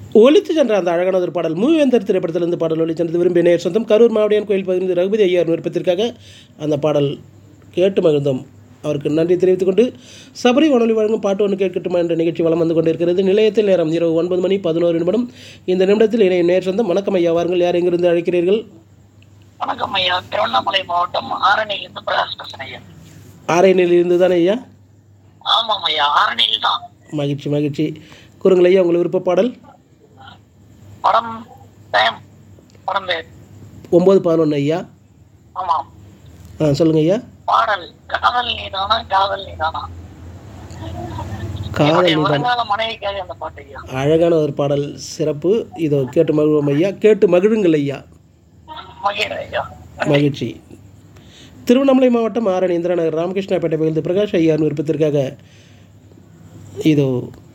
ஒலித்து சென்ற அந்த அழகான ஒரு பாடல் மூவேந்தர் திரைப்படத்திலிருந்து பாடல் ஒலி சென்றது விரும்பிய நேர் சொந்தம் கரூர் மாவடியான் கோயில் பகுதியில் ரகுபதி ஐயார் விருப்பத்திற்காக அந்த பாடல் கேட்டு மகிழ்ந்தோம் அவருக்கு நன்றி தெரிவித்துக் கொண்டு சபரி வானொலி வழங்கும் பாட்டு ஒன்று கேட்கட்டுமா என்ற நிகழ்ச்சி வலம் வந்து கொண்டிருக்கிறது நிலையத்தில் நேரம் இரவு ஒன்பது மணி பதினோரு நிமிடம் இந்த நிமிடத்தில் இணைய நேர் சொந்தம் வணக்கம் ஐயா வாருங்கள் யார் எங்கிருந்து அழைக்கிறீர்கள் வணக்கம் ஐயா திருவண்ணாமலை மாவட்டம் ஆரணியிலிருந்து பிரகாஷ் பேசுறேன் ஐயா ஆரையனில் இருந்து தானே ஐயா ஆமாம் ஐயா ஆரணியில் தான் மகிழ்ச்சி மகிழ்ச்சி கூறுங்கள் ஐயா உங்கள் விருப்ப பாடல் படம் டைம் படம் பேர் ஒம்பது பதினொன்று ஐயா ஆமாம் ஆ சொல்லுங்கள் ஐயா பாடல் காதல் நீதானா காதல் நீதானா காதல் என்னுடைய நீதான் வருங்கால மனைவிக்காக அந்த பாட்டு ஐயா அழகான ஒரு பாடல் சிறப்பு இதோ கேட்டு மகிழ்வோம் ஐயா கேட்டு மகிழுங்கள் ஐயா மகிழ ஐயா மகிழ்ச்சி திருவண்ணாமலை மாவட்டம் ஆரணி இந்திரா நகர் ராமகிருஷ்ணாப்பேட்டை பகுதியில் பிரகாஷ் ஐயார் விருப்பத்திற்காக இதோ